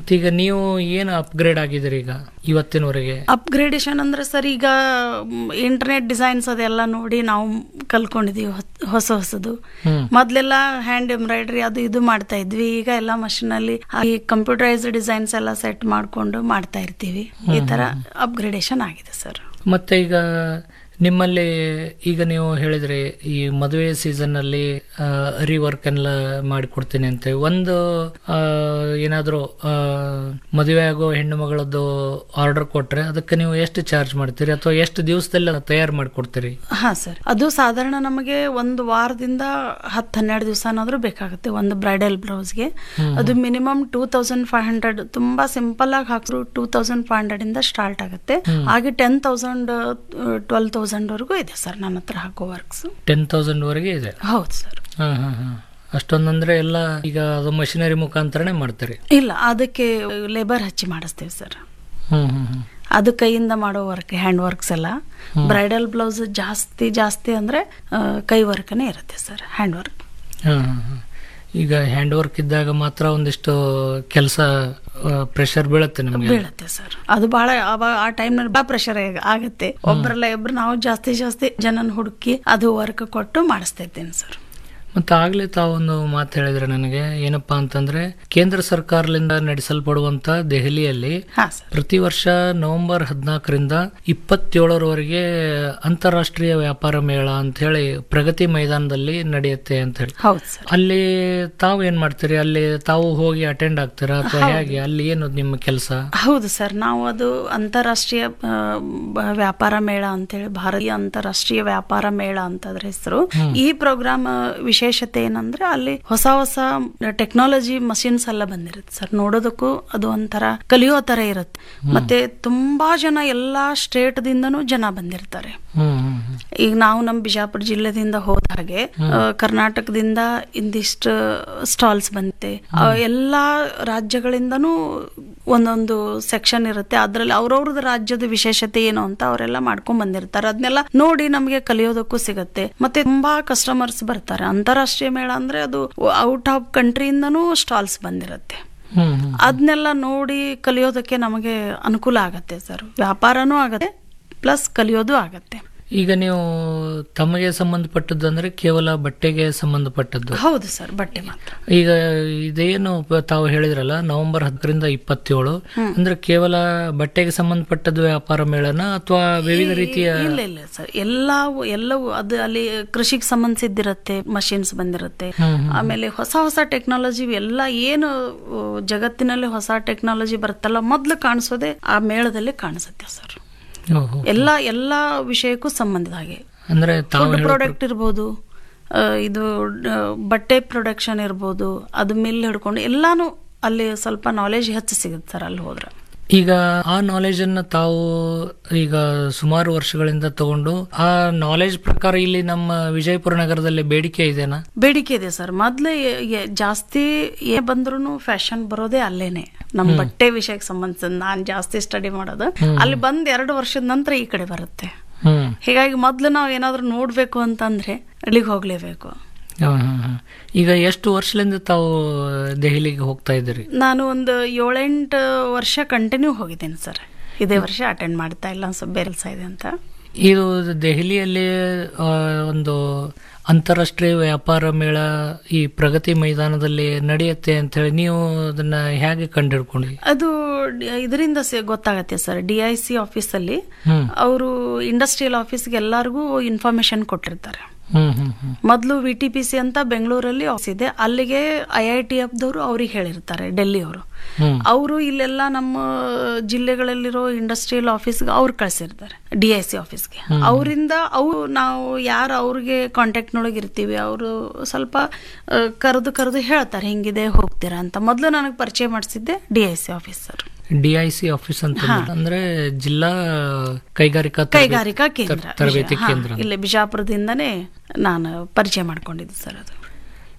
ಮತ್ತೀಗ ನೀವು ಏನು ಅಪ್ಗ್ರೇಡ್ ಆಗಿದ್ದೀರಿ ಈಗ ಇವತ್ತಿನವರೆಗೆ ಅಪ್ಗ್ರೇಡೇಷನ್ ಅಂದ್ರೆ ಸರ್ ಈಗ ಇಂಟರ್ನೆಟ್ ಡಿಸೈನ್ಸ್ ಅದೆಲ್ಲ ನೋಡಿ ನಾವು ಕಲ್ಕೊಂಡಿದೀವಿ ಹೊತ್- ಹೊಸ ಹೊಸದು ಹ್ಮ್. ಮೊದ್ಲೆಲ್ಲ ಹ್ಯಾಂಡ್ ಎಂಬ್ರಾಯ್ಡ್ರಿ ಅದು ಇದು ಮಾಡ್ತಾ ಇದ್ವಿ ಈಗ ಎಲ್ಲ machine ಅಲ್ಲಿ ಈ ಕಂಪ್ಯೂಟರೈಸ್ಡ್ ಡಿಸೈನ್ಸ್ ಎಲ್ಲ ಸೆಟ್ ಮಾಡ್ಕೊಂಡು ಮಾಡ್ತಾ ಇರ್ತೀವಿ ಈ ತರ ಅಪ್ಗ್ರೇಡೇಷನ್ ಆಗಿದೆ ಸರ್ ಮತ್ತೆ ಈಗ ನಿಮ್ಮಲ್ಲಿ ಈಗ ನೀವು ಹೇಳಿದ್ರಿ ಈ ಮದುವೆ ಸೀಸನ್ ಅಲ್ಲಿ ಆ, ಅರಿ ವರ್ಕ್ ಎಲ್ಲ ಮಾಡಿಕೊಡ್ತೀನಿ ಅಂತ ಒಂದು ಆ, ಏನಾದ್ರೂ ಆ, ಮದುವೆ ಆಗೋ ಹೆಣ್ಣು ಮಗಳದ್ದು ಆರ್ಡರ್ ಕೊಟ್ರೆ ಅದಕ್ಕೆ ನೀವು ಎಷ್ಟು ಚಾರ್ಜ್ ಮಾಡ್ತೀರಿ ಅಥವಾ ಎಷ್ಟು ದಿವಸದಲ್ಲಿ ತಯಾರು ಮಾಡಿಕೊಡ್ತೀರಿ ಹಾ ಸರ್ ಅದು ಸಾಧಾರಣ ನಮಗೆ ಒಂದು ವಾರದಿಂದ ಹತ್ತು ಹನ್ನೆರಡು ದಿವಸ ಏನಾದ್ರೂ ಬೇಕಾಗುತ್ತೆ ಒಂದು ಬ್ರೈಡಲ್ ಬ್ಲೌಸ್ಗೆ ಅದು minimum two thousand five hundred ತುಂಬಾ ಸಿಂಪಲ್ ಆಗಿ ಹಾಕಿದ್ರು ಟೂ ತೌಸಂಡ್ ಫೈವ್ ಹಂಡ್ರೆಡ್ ಇಂದ ಸ್ಟಾರ್ಟ್ ಆಗುತ್ತೆ ಹಾಗೆ ಟೆನ್ ತೌಸಂಡ್ ಟ್ವೆಲ್ ತೌಸಂಡ್ ವರೆಗೂ ಇದೆ ಸರ್ ನನ್ನ ಹತ್ರ ಹಾಕೋ ವರ್ಕ್ಸ್ ಟೆನ್ ತೌಸಂಡ್ ವರೆಗೆ ಇದೆ ಹೌದು ಸರ್ ಹಾ ಹಾ ಹಾ ಅಷ್ಟೊಂದಂದ್ರೆ ಎಲ್ಲ ಈಗ ಅದು ಮಷಿನರಿ ಮುಖಾಂತರನೇ ಮಾಡ್ತೀರಿ ಇಲ್ಲ ಅದಕ್ಕೆ ಲೇಬರ್ ಹಚ್ಚಿ ಮಾಡಿಸ್ತೇವೆ ಸರ್ ಹ್ಮ್ ಹ್ಮ್ ಹ್ಮ್ ಅದು ಕೈಯಿಂದ ಮಾಡೋ ವರ್ಕ್ ಹ್ಯಾಂಡ್ ವರ್ಕ್ಸ್ ಎಲ್ಲ ಬ್ರೈಡಲ್ ಬ್ಲೌಸ್ ಜಾಸ್ತಿ ಜಾಸ್ತಿ ಅಂದ್ರೆ ಆ, ಕೈ ವರ್ಕ್ನೇ ಇರುತ್ತೆ ಸರ್ ಹ್ಯಾಂಡ್ ವರ್ಕ್ ಹಾ, ಹಾ, ಹಾ. ಈಗ ಹ್ಯಾಂಡ್ ವರ್ಕ್ ಇದ್ದಾಗ ಮಾತ್ರ ಒಂದಿಷ್ಟು ಕೆಲಸ ಪ್ರೆಷರ್ ಬೀಳುತ್ತೆ ನಿಮಗೆ ಬೀಳುತ್ತೆ ಸರ್ ಅದು ಬಹಳ ಅವಾಗ ಆ ಟೈಮ್ನಲ್ಲಿ ಬಹಳ ಪ್ರೆಷರ್ ಆಗುತ್ತೆ ಒಬ್ಬರಲ್ಲ ಇಬ್ರು ನಾವು ಜಾಸ್ತಿ ಜಾಸ್ತಿ ಜನನ ಹುಡುಕಿ ಅದು ವರ್ಕ್ ಕೊಟ್ಟು ಮಾಡಿಸ್ತಾ ಇದ್ದೇನೆ ಸರ್ ಮತ್ತೆ ಆಗ್ಲೇ ತಾವೊಂದು ಮಾತು ಹೇಳಿದ್ರೆ ನನಗೆ ಏನಪ್ಪಾ ಅಂತಂದ್ರೆ ಕೇಂದ್ರ ಸರ್ಕಾರದಿಂದ ನಡೆಸಲ್ಪಡುವಂತ ದೆಹಲಿಯಲ್ಲಿ ಹಾ ಸರ್ ಪ್ರತಿ ವರ್ಷ ನವೆಂಬರ್ ಹದಿನಾಲ್ಕರಿಂದ ಇಪ್ಪತ್ತೇಳರವರೆಗೆ ಅಂತಾರಾಷ್ಟ್ರೀಯ ವ್ಯಾಪಾರ ಮೇಳ ಅಂತ ಹೇಳಿ ಪ್ರಗತಿ ಮೈದಾನದಲ್ಲಿ ನಡೆಯುತ್ತೆ ಅಂತ ಹೇಳಿ ಹೌದು ಸರ್ ಅಲ್ಲಿ ತಾವು ಏನ್ ಮಾಡ್ತೀರಿ ಅಲ್ಲಿ ತಾವು ಹೋಗಿ ಅಟೆಂಡ್ ಆಗ್ತೀರಾ ಅಥವಾ ಹೇಗೆ ಅಲ್ಲಿ ಏನು ನಿಮ್ಮ ಕೆಲಸ ಹೌದು ಸರ್ ನಾವು ಅದು ಅಂತಾರಾಷ್ಟ್ರೀಯ ಆ, ಬ- ವ್ಯಾಪಾರ ಮೇಳ ಅಂತೇಳಿ ಭಾರತೀಯ ಅಂತಾರಾಷ್ಟ್ರೀಯ ವ್ಯಾಪಾರ ಮೇಳ ಅಂತ ಅದ್ರ ಹೆಸರು ಈ ಪ್ರೋಗ್ರಾಮ್ ವಿಶೇಷತೆ ಏನಂದ್ರೆ ಅಲ್ಲಿ ಹೊಸ ಹೊಸ ಟೆಕ್ನಾಲಜಿ ಮಷಿನ್ಸ್ ಎಲ್ಲ ಬಂದಿರುತ್ತೆ ಸರ್ ನೋಡೋದಕ್ಕೂ ಅದು ಒಂಥರ ಕಲಿಯೋ ತರ ಇರುತ್ತೆ ಮತ್ತೆ ತುಂಬಾ ಜನ ಎಲ್ಲಾ ಸ್ಟೇಟ್ ದಿಂದನೂ ಜನ ಬಂದಿರ್ತಾರೆ ಹ್ಮ್ ಹ್ಮ್ ಹ್ಮ್ ಈಗ ನಾವು ನಮ್ಮ ಬಿಜಾಪುರ ಜಿಲ್ಲೆದಿಂದ ಹೋದ ಹಾಗೆ ಆ, ಕರ್ನಾಟಕದಿಂದ ಇಂದಿಷ್ಟು ಸ್ಟಾಲ್ಸ್ ಬಂತೆ ಆ, ಎಲ್ಲಾ ರಾಜ್ಯಗಳಿಂದನೂ ಒಂದೊಂದು ಸೆಕ್ಷನ್ ಇರುತ್ತೆ ಅದ್ರಲ್ಲಿ ಅವ್ರವ್ರದ್ದು ರಾಜ್ಯದ ವಿಶೇಷತೆ ಏನು ಅಂತ ಅವರೆಲ್ಲ ಮಾಡ್ಕೊಂಡ್ ಬಂದಿರ್ತಾರೆ ಅದನ್ನೆಲ್ಲ ನೋಡಿ ನಮಗೆ ಕಲಿಯೋದಕ್ಕೂ ಸಿಗತ್ತೆ ಮತ್ತೆ ತುಂಬಾ ಕಸ್ಟಮರ್ಸ್ ಬರ್ತಾರೆ ಅಂತಾರಾಷ್ಟ್ರೀಯ ಮೇಳ ಅಂದ್ರೆ ಅದು ಔಟ್ ಆಫ್ ಕಂಟ್ರಿಯಿಂದನೂ ಸ್ಟಾಲ್ಸ್ ಬಂದಿರುತ್ತೆ ಹ್ಮ್ ಹ್ಮ್ ಅದನ್ನೆಲ್ಲ ನೋಡಿ ಕಲಿಯೋದಕ್ಕೆ ನಮಗೆ ಅನುಕೂಲ ಆಗತ್ತೆ ಸರ್ ವ್ಯಾಪಾರನೂ ಆಗತ್ತೆ ಪ್ಲಸ್ ಕಲಿಯೋದು ಆಗತ್ತೆ ಈಗ ನೀವು ತಮಗೆ ಸಂಬಂಧಪಟ್ಟದ್ದು ಅಂದ್ರೆ ಕೇವಲ ಬಟ್ಟೆಗೆ ಸಂಬಂಧಪಟ್ಟದ್ದು ಹೌದು ಸರ್ ಬಟ್ಟೆ ಮಾತ್ರ ಈಗ ಇದೇನು ಪ- ತಾವು ಹೇಳಿದ್ರಲ್ಲ ನವೆಂಬರ್ ಹತ್ತರಿಂದ ಇಪ್ಪತ್ತೇಳು ಅಂದ್ರೆ ಕೇವಲ ಬಟ್ಟೆಗೆ ಸಂಬಂಧಪಟ್ಟದ್ದು ವ್ಯಾಪಾರ ಮೇಳನ ಅಥವಾ ವಿವಿಧ ರೀತಿಯ ಇಲ್ಲ ಇಲ್ಲ ಸರ್ ಎಲ್ಲವೂ ಎಲ್ಲವೂ ಅದು ಅಲ್ಲಿ ಕೃಷಿಗೆ ಸಂಬಂಧಿಸಿದ್ದಿರತ್ತೆ ಮಷಿನ್ಸ್ ಬಂದಿರುತ್ತೆ ಆಮೇಲೆ ಹೊಸ ಹೊಸ ಟೆಕ್ನಾಲಜಿ ಎಲ್ಲ ಏನು ಆ, ಜಗತ್ತಿನಲ್ಲಿ ಹೊಸ ಟೆಕ್ನಾಲಜಿ ಬರುತ್ತಲ್ಲ ಮೊದ್ಲು ಕಾಣಿಸೋದೇ ಆ ಮೇಳದಲ್ಲಿ ಕಾಣಿಸುತ್ತೆ ಸರ್ ಓಹೋ. ಎಲ್ಲ ಎಲ್ಲ ವಿಷಯಕ್ಕೂ ಸಂಬಂಧಿದ ಹಾಗೆ ಅಂದ್ರೆ ತಾವು ಫುಡ್ ಹೇಳೋ ಪ್ರಾಡಕ್ಟ್ ಇರ್ಬೋದು ಆ, ಇದು ಆ, ಬಟ್ಟೆ ಪ್ರೊಡಕ್ಷನ್ ಇರ್ಬೋದು ಅದು ಮಿಲ್ ಹಿಡ್ಕೊಂಡು ಎಲ್ಲಾನು ಅಲ್ಲಿ ಸ್ವಲ್ಪ ನಾಲೆಜ್ ಹೆಚ್ಚು ಸಿಗುತ್ತೆ ಸರ್ ಅಲ್ಲಿ ಹೋದ್ರೆ ಈಗ ಆ ನಾಲೆಜ್ ಅನ್ನ ತಾವು ಈಗ ಸುಮಾರು ವರ್ಷಗಳಿಂದ ತಗೊಂಡು ಆ ನಾಲೆಜ್ ಪ್ರಕಾರ ಇಲ್ಲಿ ನಮ್ಮ ವಿಜಯಪುರ ನಗರದಲ್ಲಿ ಬೇಡಿಕೆ ಇದೆನಾ ಬೇಡಿಕೆ ಇದೆ ಸರ್ ಮೊದ್ಲು ಎ- ಎ- ಜಾಸ್ತಿ ಏ ಬಂದ್ರು ಫ್ಯಾಷನ್ ಬರೋದೇ ಅಲ್ಲೇನೆ ನಮ್ ಬಟ್ಟೆ ವಿಷಯಕ್ಕೆ ಸಂಬಂಧಿಸಿದ ನಾನ್ ಜಾಸ್ತಿ ಸ್ಟಡಿ ಮಾಡೋದು ಅಲ್ಲಿ ಬಂದ್ ಎರಡು ವರ್ಷದ ನಂತರ ಈ ಕಡೆ ಬರುತ್ತೆ ಹ್ಮ್ ಹೀಗಾಗಿ ಮೊದ್ಲು ನಾವ್ ಏನಾದ್ರೂ ನೋಡ್ಬೇಕು ಅಂತಂದ್ರೆ ಅಲ್ಲಿಗೆ ಹೋಗ್ಲೇಬೇಕು ಹಾ, ಹಾ, ಹಾ. ಈಗ ಎಷ್ಟು ವರ್ಷದಿಂದ ತಾವು ದೆಹಲಿಗೆ ಹೋಗ್ತಾ ಇದ್ದೀರಿ ನಾನು ಒಂದು ಏಳೆಂಟು ವರ್ಷ ಕಂಟಿನ್ಯೂ ಹೋಗಿದ್ದೀನಿ ಸರ್ ಇದೇ ವರ್ಷ ಅಟೆಂಡ್ ಮಾಡ್ತಾ ಇಲ್ಲ ಸ್ವಲ್ಪ ಬೇರೆ ಕೆಲ್ಸ ಇದೆ ಅಂತ ಇದು ದೆಹಲಿಯಲ್ಲಿ ಆ, ಒಂದು ಅಂತಾರಾಷ್ಟ್ರೀಯ ವ್ಯಾಪಾರ ಮೇಳ ಈ ಪ್ರಗತಿ ಮೈದಾನದಲ್ಲಿ ನಡೆಯುತ್ತೆ ಅಂತ ಹೇಳಿ ನೀವು ಅದನ್ನ ಹೇಗೆ ಕಂಡಿಡ್ಕೊಂಡ್ರಿ ಅದು ಇದರಿಂದ ಗೊತ್ತಾಗತ್ತೆ ಸರ್ ಡಿ ಐ ಸಿ ಆಫೀಸಲ್ಲಿ ಹ್ಮ್ ಅವರು ಇಂಡಸ್ಟ್ರಿಯಲ್ ಆಫೀಸ್ಗೆ ಎಲ್ಲರಿಗೂ ಇನ್ಫಾರ್ಮೇಶನ್ ಕೊಟ್ಟಿರ್ತಾರೆ ಹ್ಮ್ ಹ್ಮ್ ಹ್ಮ್ ಮೊದಲು ವಿ ಟಿ ಪಿ ಸಿ ಅಂತ ಬೆಂಗಳೂರಲ್ಲಿ ಆಫೀಸ್ ಇದೆ ಅಲ್ಲಿಗೆ ಐ ಐ ಟಿ ಎಫ್ದವರು ಅವ್ರಿಗೆ ಹೇಳಿರ್ತಾರೆ ಡೆಲ್ಲಿ ಅವರು ಹ್ಮ್ ಅವರು ಇಲ್ಲೆಲ್ಲ ನಮ್ಮ ಜಿಲ್ಲೆಗಳಲ್ಲಿರೋ ಇಂಡಸ್ಟ್ರಿಯಲ್ ಆಫೀಸ್ಗೆ ಅವ್ರು ಕಳ್ಸಿರ್ತಾರೆ ಡಿ ಐ ಸಿ ಆಫೀಸ್ಗೆ ಅವರಿಂದ ಅವು ನಾವು ಯಾರು ಅವ್ರಿಗೆ ಕಾಂಟ್ಯಾಕ್ಟ್ನೊಳಗೆ ಇರ್ತೀವಿ ಅವರು ಸ್ವಲ್ಪ ಕರೆದು ಕರೆದು ಹೇಳ್ತಾರೆ ಹಿಂಗಿದೆ ಹೋಗ್ತೀರಾ ಅಂತ ಮೊದಲು ನನಗೆ ಪರಿಚಯ ಮಾಡಿಸಿದ್ದೆ D I C officer D I C office ಅಂತ ಅಂದ್ರೆ ಜಿಲ್ಲಾ ಕೈಗಾರಿಕಾ ತರಬೇತಿ- ಕೈಗಾರಿಕಾ ಕೇಂದ್ರ ತರಬೇತಿ ಹಾ, ಕೇಂದ್ರ ಇಲ್ಲೇ ಬಿಜಾಪುರದಿಂದನೇ ನಾನು ಪರಿಚಯ ಮಾಡ್ಕೊಂಡಿದ್ದೆ ಸರ್ ಅದು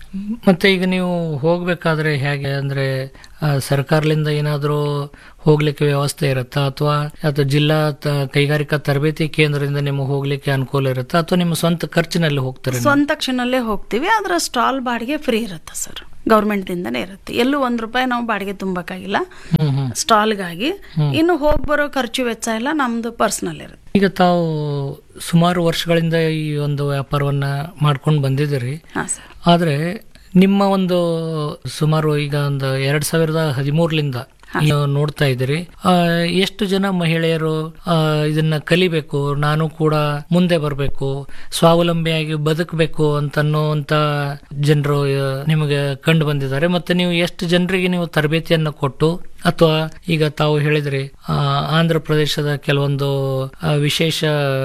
ಮತ್ತೆ ಈಗ ನೀವು ಹೋಗ್ಬೇಕಾದ್ರೆ ಹೇಗೆ ಅಂದ್ರೆ ಆ, ಸರ್ಕಾರದಿಂದ ಏನಾದರೂ ಹೋಗ್ಲಿಕ್ಕೆ ವ್ಯವಸ್ಥೆ ಇರುತ್ತಾ ಅಥವಾ ಅಥವಾ ಜಿಲ್ಲಾ ತ- ಕೈಗಾರಿಕಾ ತರಬೇತಿ ಕೇಂದ್ರದಿಂದ ನಿಮಗೆ ಹೋಗ್ಲಿಕ್ಕೆ ಅನುಕೂಲ ಇರುತ್ತಾ ಅಥವಾ ನಿಮ್ಮ ಸ್ವಂತ ಖರ್ಚಿನಲ್ಲಿ ಹೋಗ್ತಾರೆ ಸ್ವಂತ ಕ್ಷಣಲ್ಲೇ ಹೋಗ್ತೀವಿ ಆದ್ರೆ ಸ್ಟಾಲ್ ಬಾಡಿಗೆ ಫ್ರೀ ಇರುತ್ತೆ ಸರ್ ಗೌರ್ಮೆಂಟ್ದಿಂದನೇ ಇರುತ್ತೆ ಎಲ್ಲೂ ಒಂದು ರೂಪಾಯಿ ನಾವು ಬಾಡಿಗೆ ತುಂಬಕ್ಕಾಗಿಲ್ಲ ಹ್ಮ್ ಹ್ಮ್ ಸ್ಟಾಲ್ಗಾಗಿ ಇನ್ನು ಹೋಗಿ ಬರೋ ಖರ್ಚು ವೆಚ್ಚ ಎಲ್ಲ ನಮ್ದು ಪರ್ಸನಲ್ ಇರುತ್ತೆ ಈಗ ತಾವು ಸುಮಾರು ವರ್ಷಗಳಿಂದ ಈ ಒಂದು ವ್ಯಾಪಾರವನ್ನ ಮಾಡ್ಕೊಂಡು ಬಂದಿದ್ದೀರಿ ಹಾಂ ಸರ್ ಆದ್ರೆ ನಿಮ್ಮ ಒಂದು ಸುಮಾರು ಈಗ ಒಂದು ಎರಡ್ ಸಾವಿರದ ಹದಿಮೂರರಿಂದ ನೀವು ನೋಡ್ತಾ ಇದ್ದೀರಿ ಆ, ಎಷ್ಟು ಜನ ಮಹಿಳೆಯರು ಆ, ಇದನ್ನ ಕಲಿಬೇಕು ನಾನು ಕೂಡ ಮುಂದೆ ಬರಬೇಕು ಸ್ವಾವಲಂಬಿಯಾಗಿ ಬದುಕಬೇಕು ಅಂತನ್ನುವಂತ ಜನರು ಆ, ನಿಮಗೆ ಕಂಡು ಬಂದಿದ್ದಾರೆ ಮತ್ತೆ ನೀವು ಎಷ್ಟು ಜನರಿಗೆ ನೀವು ತರಬೇತಿಯನ್ನು ಕೊಟ್ಟು ಅಥವಾ ಈಗ ತಾವು ಹೇಳಿದ್ರಿ ಆ, ಆಂಧ್ರ ಪ್ರದೇಶದ ಕೆಲವೊಂದು ಆ, ವಿಶೇಷ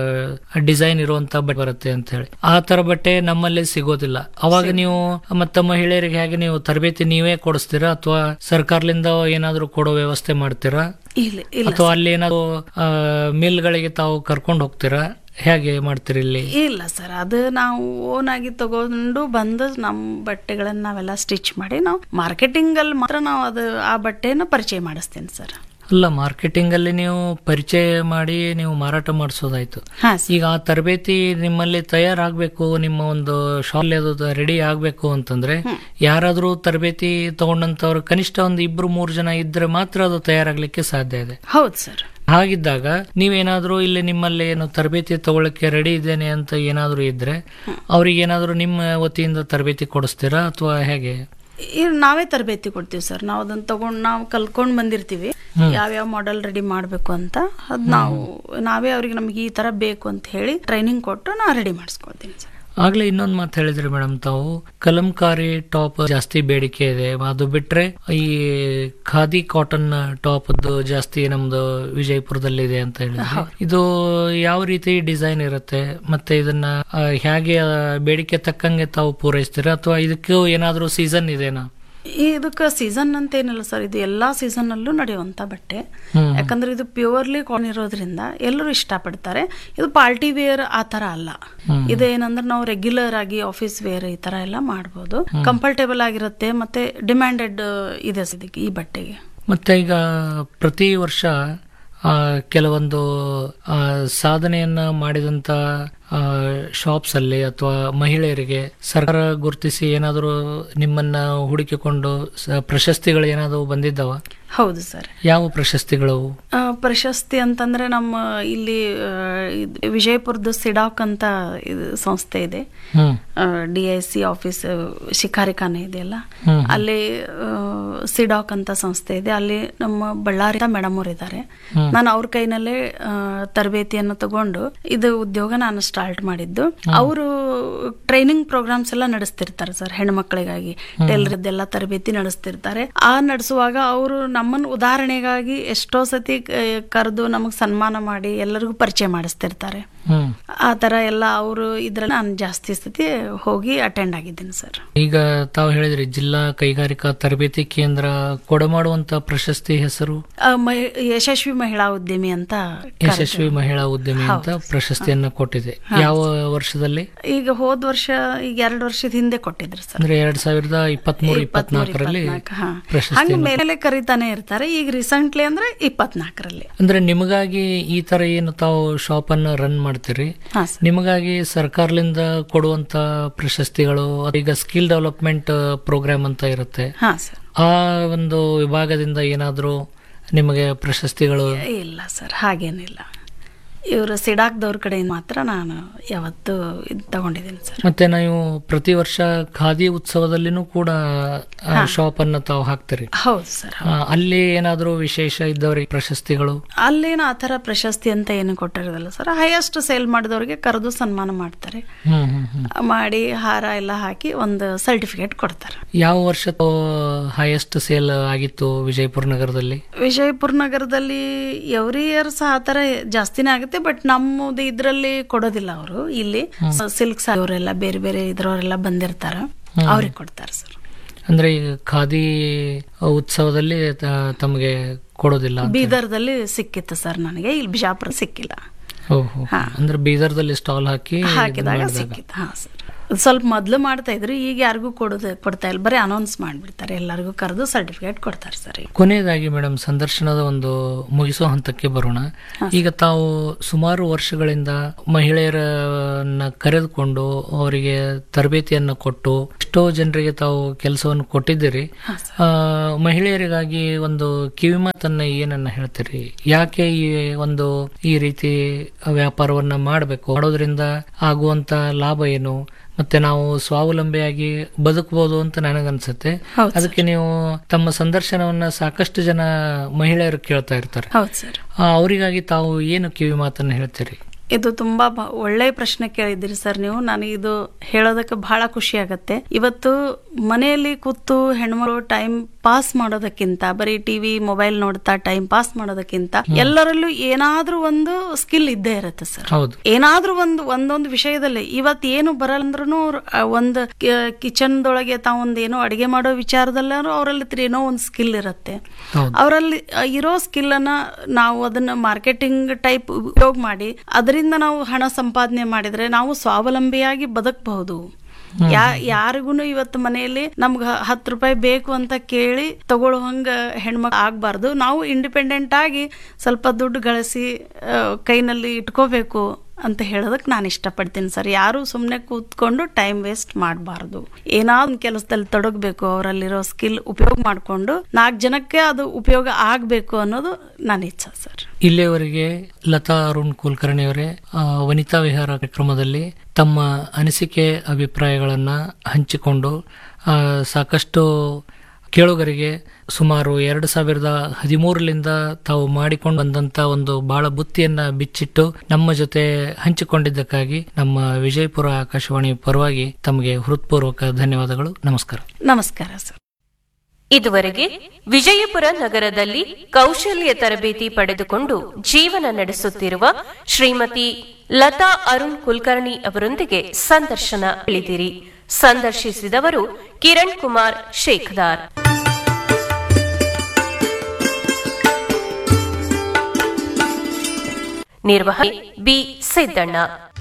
ಡಿಸೈನ್ ಇರುವಂತ ಬಟ್ಟೆ ಬರುತ್ತೆ ಅಂತ ಹೇಳಿ ಆ ತರ ಬಟ್ಟೆ ನಮ್ಮಲ್ಲಿ ಸಿಗೋದಿಲ್ಲ ಅವಾಗ ನೀವು ಮತ್ತೆ ಮಹಿಳೆಯರಿಗೆ ಹೇಗೆ ನೀವು ತರಬೇತಿ ನೀವೇ ಕೊಡಿಸ್ತೀರಾ ಅಥವಾ ಸರ್ಕಾರದಿಂದ ಏನಾದರೂ ಕೊಡೋ ವ್ಯವಸ್ಥೆ ಮಾಡ್ತೀರಾ ಇಲ್ಲ ಇಲ್ಲ ಅಥವಾ ಅಲ್ಲಿ ಏನಾದ್ರು ಮಿಲ್ಗಳಿಗೆ ತಾವು ಕರ್ಕೊಂಡು ಹೋಗ್ತೀರಾ ಹೇಗೆ ಮಾಡ್ತೀರಿ ಇಲ್ಲಿ ಇಲ್ಲ ಸರ್ ಅದು ನಾವು ಓನ್ ಆಗಿ ತಗೊಂಡು ಬಂದು ನಮ್ಮ ಬಟ್ಟೆಗಳನ್ನ ನಾವೆಲ್ಲ ಸ್ಟಿಚ್ ಮಾಡಿ ನಾವು ಮಾರ್ಕೆಟಿಂಗ್ ಅಲ್ಲಿ ಮಾತ್ರ ನಾವು ಅದು ಆ ಬಟ್ಟೆನ ಪರಿಚಯ ಮಾಡಿಸ್ತೇನೆ ಸರ್ ಅಲ್ಲ ಮಾರ್ಕೆಟಿಂಗ್ ಅಲ್ಲಿ ನೀವು ಪರಿಚಯ ಮಾಡಿ ನೀವು ಮಾರಾಟ ಮಾಡಿಸೋದಾಯ್ತು ಹಾಂ ಸರ್ ಈಗ ಆ ತರಬೇತಿ ನಿಮ್ಮಲ್ಲಿ ತಯಾರಾಗಬೇಕು ನಿಮ್ಮ ಒಂದು ಶಾಲೆ ಅದು ರೆಡಿ ಆಗಬೇಕು ಅಂತಂದ್ರೆ ಯಾರಾದರೂ ತರಬೇತಿ ತಗೊಂಡಂತವ್ರು ಕನಿಷ್ಠ ಒಂದು ಇಬ್ರು ಮೂರು ಜನ ಇದ್ರೆ ಮಾತ್ರ ಅದು ತಯಾರಾಗ್ಲಿಕ್ಕೆ ಸಾಧ್ಯ ಇದೆ ಹೌದು ಸರ್ ಹಾಗಿದ್ದಾಗ ನೀವೇನಾದ್ರೂ ಇಲ್ಲಿ ನಿಮ್ಮಲ್ಲಿ ಏನು ತರಬೇತಿ ತಗೊಳ್ಳಕ್ಕೆ ರೆಡಿ ಇದ್ದೇನೆ ಅಂತ ಏನಾದ್ರೂ ಇದ್ರೆ ಅವ್ರಿಗೆ ಏನಾದ್ರೂ ನಿಮ್ಮ ವತಿಯಿಂದ ತರಬೇತಿ ಕೊಡಿಸ್ತೀರಾ ಅಥವಾ ಹೇಗೆ ಈಗ ನಾವೇ ತರಬೇತಿ ಕೊಡ್ತೀವಿ ಸರ್ ನಾವು ಅದನ್ನ ತಗೊಂಡು ನಾವು ಕಲ್ಕೊಂಡು ಬಂದಿರ್ತೀವಿ ಯಾವ್ಯಾವ ಮಾಡೆಲ್ ರೆಡಿ ಮಾಡಬೇಕು ಅಂತ ಅದು ನಾವು ನಾವೇ ಅವ್ರಿಗೆ ನಮ್ಗೆ ಈ ಥರ ಬೇಕು ಅಂತ ಹೇಳಿ ಟ್ರೈನಿಂಗ್ ಕೊಟ್ಟು ನಾ ರೆಡಿ ಮಾಡಿಸ್ಕೊಳ್ತೀನಿ ಸರ್ ಆಗ್ಲೇ ಇನ್ನೊಂದು ಮಾತು ಹೇಳಿದ್ರಿ ಮೇಡಮ್ ತಾವು ಕಲಂಕಾರಿ ಟಾಪ್ ಜಾಸ್ತಿ ಬೇಡಿಕೆ ಇದೆ ಅದು ಬಿಟ್ರೆ ಈ ಖಾದಿ ಕಾಟನ್ ಟಾಪ್ ಜಾಸ್ತಿ ನಮ್ದು ವಿಜಯಪುರದಲ್ಲಿ ಇದೆ ಅಂತ ಹೇಳಿದ್ರೆ ಇದು ಯಾವ ರೀತಿ ಡಿಸೈನ್ ಇರುತ್ತೆ ಮತ್ತೆ ಇದನ್ನ ಆ, ಹೇಗೆ ಆ, ಬೇಡಿಕೆ ತಕ್ಕಂಗೆ ತಾವು ಪೂರೈಸ್ತೀರಾ ಅಥವಾ ಇದಕ್ಕೂ ಏನಾದ್ರೂ ಸೀಸನ್ ಇದೆನಾ ಇದಕ್ಕೆ ಸೀಸನ್ ಅಂತ ಏನಿಲ್ಲ ಸರ್ ಇದು ಎಲ್ಲಾ ಸೀಸನ್ ಅಲ್ಲೂ ನಡೆಯುವಂತ ಬಟ್ಟೆ ಹ್ಮ್. ಯಾಕಂದ್ರೆ ಇದು ಪ್ಯೂರ್ಲಿ ಕಾನ್ ಇರೋದ್ರಿಂದ ಎಲ್ಲರೂ ಇಷ್ಟಪಡ್ತಾರೆ ಇದು ಪಾರ್ಟಿ ವೇರ್ ಆ ತರ ಅಲ್ಲ ಇದು ಏನಂದ್ರೆ ನಾವು ರೆಗ್ಯುಲರ್ ಆಗಿ ಆಫೀಸ್ ವೇರ್ ಈ ತರ ಎಲ್ಲ ಮಾಡ್ಬೋದು ಕಂಫರ್ಟೇಬಲ್ ಆಗಿರುತ್ತೆ ಮತ್ತೆ ಡಿಮ್ಯಾಂಡೆಡ್ ಇದೆ ಸರ್ ಇದಕ್ಕೆ ಈ ಬಟ್ಟೆಗೆ ಮತ್ತೆ ಈಗ ಪ್ರತಿ ವರ್ಷ ಆ, ಕೆಲವೊಂದು ಆ, ಸಾಧನೆಯನ್ನ ಮಾಡಿದಂತ ಶಾಪ್ಸ್ ಅಲ್ಲಿ ಅಥವಾ ಮಹಿಳೆಯರಿಗೆ ಸರ್ಕಾರ ಗುರುತಿಸಿ ಏನಾದರೂ ನಿಮ್ಮನ್ನ ಹುಡುಕಿಕೊಂಡು ಸ- ಪ್ರಶಸ್ತಿಗಳು ಏನಾದರೂ ಬಂದಿದ್ದಾವ ಹೌದು ಸರ್ ಯಾವ ಪ್ರಶಸ್ತಿಗಳು ಆ, ಪ್ರಶಸ್ತಿ ಅಂತಂದ್ರೆ ನಮ್ಮ ಇಲ್ಲಿ ಆ, ಇದ್- ವಿಜಯಪುರದ ಸಿಡಾಕ್ ಅಂತ ಇದು ಸಂಸ್ಥೆ ಇದೆ ಹ್ಮ್ ಡಿ ಐ ಸಿ ಆಫೀಸ್ ಶಿಕಾರಿಖಾನೆ ಇದೆಯಲ್ಲ ಹ್ಮ್. ಅಲ್ಲಿ ಆ, ಸಿಡಾಕ್ ಅಂತ ಸಂಸ್ಥೆ ಇದೆ ಅಲ್ಲಿ ನಮ್ಮ ಬಳ್ಳಾರಿ ಮೇಡಮ್ ಅವರು ಇದ್ದಾರೆ ಹ್ಮ್. ನಾನು ಅವ್ರ ಕೈನಲ್ಲೇ ಆ, ತರಬೇತಿಯನ್ನು ತಗೊಂಡು ಇದು ಉದ್ಯೋಗ ನಾನು ಸ್ಟಾರ್ಟ್ ಮಾಡಿದ್ದು ಅವರು ಟ್ರೈನಿಂಗ್ ಪ್ರೋಗ್ರಾಮ್ಸ್ ಎಲ್ಲ ನಡೆಸ್ತಿರ್ತಾರೆ ಸರ್ ಹೆಣ್ಮಕ್ಳಿಗಾಗಿ ಟೈಲರ್ದೆಲ್ಲ ತರಬೇತಿ ನಡೆಸ್ತಿರ್ತಾರೆ ಆ ನಡೆಸುವಾಗ ಅವರು ನಮ್ಮನ್ನು ಉದಾಹರಣೆಗಾಗಿ ಎಷ್ಟೋ ಸತಿ ಕರೆದು ನಮಗೆ ಸನ್ಮಾನ ಮಾಡಿ ಎಲ್ಲರಿಗೂ ಪರಿಚಯ ಮಾಡಿಸ್ತಿರ್ತಾರೆ ಹ್ಮ್ ಆ ತರ ಎಲ್ಲ ಅವರು ಇದ್ರಲ್ಲಿ ನಾನು ಜಾಸ್ತಿ ಸತಿ ಹೋಗಿ ಅಟೆಂಡ್ ಆಗಿದ್ದೀನಿ ಸರ್ ಈಗ ತಾವು ಹೇಳಿದ್ರಿ ಜಿಲ್ಲಾ ಕೈಗಾರಿಕಾ ತರಬೇತಿ ಕೇಂದ್ರ ಕೊಡಮಾಡುವಂತ ಪ್ರಶಸ್ತಿ ಹೆಸರು ಆ, ಮಹಿ- ಯಶಸ್ವಿ ಮಹಿಳಾ ಉದ್ಯಮಿ ಅಂತ ಯಶಸ್ವಿ ಮಹಿಳಾ ಉದ್ಯಮಿ ಅಂತ ಪ್ರಶಸ್ತಿಯನ್ನ ಕೊಟ್ಟಿದೆ ಯಾವ ವರ್ಷದಲ್ಲಿ ಈಗ ಹೋದ್ ವರ್ಷ ಈಗ ಎರಡು ವರ್ಷದ ಹಿಂದೆ ಕೊಟ್ಟಿದ್ರು ಸರ್ ಅಂದ್ರೆ ಎರಡ್ ಸಾವಿರದ ಇಪ್ಪತ್ಮೂರು ಇಪ್ಪತ್ನಾಲ್ಕರಲ್ಲಿ ಹಾ. ಪ್ರಶಸ್ತಿ ಹಂಗ ಮೇಲೆ ಕರಿತಾನೆ ಇರ್ತಾರೆ ಈಗ ರೀಸೆಂಟ್ಲಿ ಅಂದ್ರೆ ಇಪ್ಪತ್ನಾಲ್ಕರಲ್ಲಿ ಅಂದ್ರೆ ನಿಮಗಾಗಿ ಈ ತರ ಏನು ತಾವು ಶಾಪ್ ಅನ್ನ ರನ್ ಮಾಡ್ತೀರಿ ಹಾ ಸರ್ ನಿಮಗಾಗಿ ಸರ್ಕಾರದಿಂದ ಕೊಡುವಂತ ಪ್ರಶಸ್ತಿಗಳು ಈಗ ಸ್ಕಿಲ್ ಡೆವಲಪ್ಮೆಂಟ್ ಪ್ರೋಗ್ರಾಮ್ ಅಂತ ಇರುತ್ತೆ ಹಾ ಸರ್ ಆ ಒಂದು ವಿಭಾಗದಿಂದ ಏನಾದರೂ ನಿಮಗೆ ಪ್ರಶಸ್ತಿಗಳು ಇಲ್ಲ ಸರ್ ಹಾಗೇನಿಲ್ಲ ಇವರು ಸಿಡಾಕ್ದವ್ರ ಕಡೆಯಿಂದ ಮಾತ್ರ ನಾನು ಯಾವತ್ತು ಇದು ತಗೊಂಡಿದ್ದೀನಿ ಸರ್ ಮತ್ತೆ ನೀವು ಪ್ರತಿ ವರ್ಷ ಖಾದಿ ಉತ್ಸವದಲ್ಲಿನೂ ಕೂಡ ಶಾಪ್ ಅನ್ನ ತಾವು ಹಾಕ್ತೀರಿ ಹೌದು ಸರ್ ಆ, ಅಲ್ಲಿ ಏನಾದರೂ ವಿಶೇಷ ಇದ್ದವರಿಗೆ ಪ್ರಶಸ್ತಿಗಳು ಅಲ್ಲೇನು ಆ ಥರ ಪ್ರಶಸ್ತಿ ಅಂತ ಏನು ಕೊಟ್ಟಿರೋದಿಲ್ಲ ಸರ್ ಹೈಯೆಸ್ಟ್ ಸೇಲ್ ಮಾಡಿದವ್ರಿಗೆ ಕರೆದು ಸನ್ಮಾನ ಮಾಡ್ತಾರೆ ಹ್ಮ್ ಹ್ಮ್ ಹ್ಮ್ ಮಾಡಿ ಹಾರ ಎಲ್ಲ ಹಾಕಿ ಒಂದು ಸರ್ಟಿಫಿಕೇಟ್ ಕೊಡ್ತಾರೆ ಯಾವ ವರ್ಷ ಹೈಯೆಸ್ಟ್ ಸೇಲ್ ಆಗಿತ್ತು ವಿಜಯಪುರ ನಗರದಲ್ಲಿ ವಿಜಯಪುರ ನಗರದಲ್ಲಿ ಎವ್ರಿ ಇಯರ್ಸ್ ಆ ಥರ ಜಾಸ್ತಿನೇ ಆಗುತ್ತೆ ಬಟ್ ನಮ್ಮದು ಇದರಲ್ಲಿ ಕೊಡೋದಿಲ್ಲ ಅವರು ಇಲ್ಲಿ ಸಿಲ್ಕ್ಸ್ ಅವರೆಲ್ಲ ಬೇರೆ ಬೇರೆ ಇದ್ರವರೆಲ್ಲ ಬಂದಿರ್ತಾರ ಅವ್ರಿಗೆ ಕೊಡ್ತಾರೆ ಸರ್ ಅಂದ್ರೆ ಈಗ ಖಾದಿ ಉತ್ಸವದಲ್ಲಿ ತ- ತಮಗೆ ಕೊಡೋದಿಲ್ಲ ಅಂತ. ಬೀದರ್ದಲ್ಲಿ ಸಿಕ್ಕಿತ್ತು ಸರ್ ನನಗೆ ಇಲ್ಲಿ ಬಿಜಾಪುರ ಸಿಕ್ಕಿಲ್ಲ ಓಹೋ ಅಂದ್ರೆ ಬೀದರ್ದಲ್ಲಿ ಸ್ಟಾಲ್ ಹಾಕಿ ಇದು ಹಾಕಿದಾಗ ಮಾಡಿದಾಗ. ಸಿಕ್ಕಿತ್ತು ಹಾ ಸರ್ ಸ್ವಲ್ಪ ಮೊದಲು ಮಾಡ್ತಾ ಇದ್ರು ಈಗ ಯಾರಿಗೂ ಕೊಡೋದು ಕೊಡ್ತಾ ಇಲ್ಲ ಬರೀ ಅನೌನ್ಸ್ ಮಾಡಿಬಿಡ್ತಾರೆ ಎಲ್ಲರಿಗೂ ಕರೆದು ಸರ್ಟಿಫಿಕೇಟ್ ಕೊಡ್ತಾರೆ ಸರ್ ಈಗ. ಕೊನೆಯದಾಗಿ ಮೇಡಮ್ ಸಂದರ್ಶನದ ಒಂದು ಮುಗಿಸೋ ಹಂತಕ್ಕೆ ಬರೋಣ ಈಗ ತಾವು ಸುಮಾರು ವರ್ಷಗಳಿಂದ ಮಹಿಳೆಯರನ್ನ ಕರೆದುಕೊಂಡು ಅವರಿಗೆ ತರಬೇತಿಯನ್ನು ಕೊಟ್ಟು ಎಷ್ಟೋ ಜನರಿಗೆ ತಾವು ಕೆಲಸವನ್ನು ಕೊಟ್ಟಿದ್ದೀರಿ ಆ, ಮಹಿಳೆಯರಿಗಾಗಿ ಒಂದು ಕಿವಿ ಮಾತನ್ನ ಏನನ್ನ ಹೇಳ್ತೀರಿ ಯಾಕೆ ಈ ಒಂದು ಈ ರೀತಿ ವ್ಯಾಪಾರವನ್ನ ಮಾಡಬೇಕು ಮಾಡೋದ್ರಿಂದ ಆಗುವಂತ ಲಾಭ ಏನು ಮತ್ತೆ ನಾವು ಸ್ವಾವಲಂಬಿಯಾಗಿ ಬದುಕಬಹುದು ಅಂತ ನನಗನ್ಸುತ್ತೆ ಹೌದು ಅದಕ್ಕೆ ನೀವು ತಮ್ಮ ಸಂದರ್ಶನವನ್ನ ಸಾಕಷ್ಟು ಜನ ಮಹಿಳೆಯರು ಕೇಳ್ತಾ ಇರ್ತಾರೆ ಹೌದು ಸರ್ ಆ, ಅವರಿಗಾಗಿ ತಾವು ಏನು ಕಿವಿ ಮಾತನ್ನ ಹೇಳ್ತೀರಿ ಇದು ತುಂಬಾ ಬ- ಒಳ್ಳೆಯ ಪ್ರಶ್ನೆ ಕೇಳಿದ್ದೀರಿ ಸರ್ ನೀವು ನನಗೆ ಇದು ಹೇಳೋದಕ್ಕೆ ಬಹಳ ಖುಷಿ ಆಗತ್ತೆ ಇವತ್ತು ಮನೆಯಲ್ಲಿ ಕೂತು ಹೆಣ್ಮಗಳು ಟೈಮ್ ಪಾಸ್ ಮಾಡೋದಕ್ಕಿಂತ ಬರೀ ಟಿವಿ ಮೊಬೈಲ್ ನೋಡ್ತಾ ಟೈಮ್ ಪಾಸ್ ಮಾಡೋದಕ್ಕಿಂತ ಎಲ್ಲರಲ್ಲೂ ಏನಾದ್ರೂ ಒಂದು ಸ್ಕಿಲ್ ಇದ್ದೇ ಇರುತ್ತೆ ಸರ್ ಹೌದು ಏನಾದ್ರೂ ಒಂದು ಒಂದೊಂದು ವಿಷಯದಲ್ಲಿ ಇವತ್ತು ಏನು ಬರಲ್ಲಂದ್ರೂ ಒಂದು ಕಿಚನ್ ದೊಳಗೆ ತಾವೊಂದು ಏನೋ ಅಡಿಗೆ ಮಾಡೋ ವಿಚಾರದಲ್ಲಾದ್ರೂ ಅವರಲ್ಲಿ ಏನೋ ಒಂದು ಸ್ಕಿಲ್ ಇರುತ್ತೆ ಹೌದು ಅವರಲ್ಲಿ ಇರೋ ಸ್ಕಿಲ್ ಅನ್ನ ನಾವು ಅದನ್ನ ಮಾರ್ಕೆಟಿಂಗ್ ಟೈಪ್ ಉಪಯೋಗ ಮಾಡಿ ಅದರಿಂದ ನಾವು ಹಣ ಸಂಪಾದನೆ ಮಾಡಿದ್ರೆ ನಾವು ಸ್ವಾವಲಂಬಿಯಾಗಿ ಬದುಕಬಹುದು ಯಾ ಯಾರಿಗೂ ಇವತ್ತು ಮನೆಯಲ್ಲಿ ನಮ್ಗೆ ಹತ್ತು ರೂಪಾಯಿ ಬೇಕು ಅಂತ ಕೇಳಿ ತಗೊಳ್ಳುವಂಗ ಹೆಣ್ಮಕ್ಳು ಆಗ್ಬಾರ್ದು ನಾವು ಇಂಡಿಪೆಂಡೆಂಟ್ ಆಗಿ ಸ್ವಲ್ಪ ದುಡ್ಡು ಗಳಿಸಿ ಆ, ಕೈನಲ್ಲಿ ಇಟ್ಕೋಬೇಕು ಅಂತ ಹೇಳೋದಕ್ಕೆ ನಾನು ಇಷ್ಟಪಡ್ತೀನಿ ಸರ್ ಯಾರು ಸುಮ್ಮನೆ ಕೂತ್ಕೊಂಡು ಟೈಮ್ ವೇಸ್ಟ್ ಮಾಡಬಾರ್ದು ಏನಾದ್ರು ಕೆಲಸದಲ್ಲಿ ತೊಡಗಬೇಕು ಅವರಲ್ಲಿರೋ ಸ್ಕಿಲ್ ಉಪಯೋಗ ಮಾಡಿಕೊಂಡು ನಾಲ್ಕು ಜನಕ್ಕೆ ಅದು ಉಪಯೋಗ ಆಗಬೇಕು ಅನ್ನೋದು ನನ್ನ ಇಚ್ಛೆ ಸರ್ ಇಲ್ಲಿಯವರೆಗೆ ಲತಾ ಅರುಣ್ ಕುಲಕರ್ಣಿಯವರೇ ಆ, ವನಿತಾ ವಿಹಾರ ಕಾರ್ಯಕ್ರಮದಲ್ಲಿ ತಮ್ಮ ಅನಿಸಿಕೆ ಅಭಿಪ್ರಾಯಗಳನ್ನ ಹಂಚಿಕೊಂಡು ಆ, ಸಾಕಷ್ಟು ಕೇಳುಗರಿಗೆ ಸುಮಾರು ಎರಡು ಸಾವಿರದ ಹದಿಮೂರರಿಂದ ತಾವು ಮಾಡಿಕೊಂಡು ಬಂದಂತ ಒಂದು ಬಹಳ ಬುತ್ತಿಯನ್ನ ಬಿಚ್ಚಿಟ್ಟು ನಮ್ಮ ಜೊತೆ ಹಂಚಿಕೊಂಡಿದ್ದಕ್ಕಾಗಿ ನಮ್ಮ ವಿಜಯಪುರ ಆಕಾಶವಾಣಿ ಪರವಾಗಿ ತಮಗೆ ಹೃತ್ಪೂರ್ವಕ ಧನ್ಯವಾದಗಳು ನಮಸ್ಕಾರ ನಮಸ್ಕಾರ ಸರ್ ಇದುವರೆಗೆ ವಿಜಯಪುರ ನಗರದಲ್ಲಿ ಕೌಶಲ್ಯ ತರಬೇತಿ ಪಡೆದುಕೊಂಡು ಜೀವನ ನಡೆಸುತ್ತಿರುವ ಶ್ರೀಮತಿ ಲತಾ ಅರುಣ್ ಕುಲಕರ್ಣಿ ಅವರೊಂದಿಗೆ ಸಂದರ್ಶನ ಇಳಿದಿರಿ ಸಂದರ್ಶಿಸಿದವರು ಕಿರಣ್ ಕುಮಾರ್ ಶೇಖದಾರ್ ನಿರ್ವಹಣೆ ಬಿ ಸಿದ್ದಣ್ಣ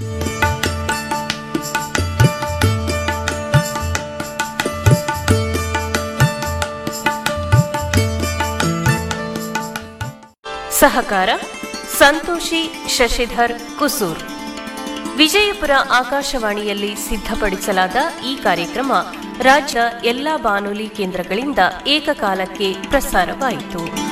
ಸಹಕಾರ ಸಂತೋಷಿ ಶಶಿಧರ್ ಕುಸೂರ್ ವಿಜಯಪುರ ಆಕಾಶವಾಣಿಯಲ್ಲಿ ಸಿದ್ಧಪಡಿಸಲಾದ ಈ ಕಾರ್ಯಕ್ರಮ ರಾಜ್ಯದ ಎಲ್ಲಾ ಬಾನುಲಿ ಕೇಂದ್ರಗಳಿಂದ ಏಕಕಾಲಕ್ಕೆ ಪ್ರಸಾರವಾಯಿತು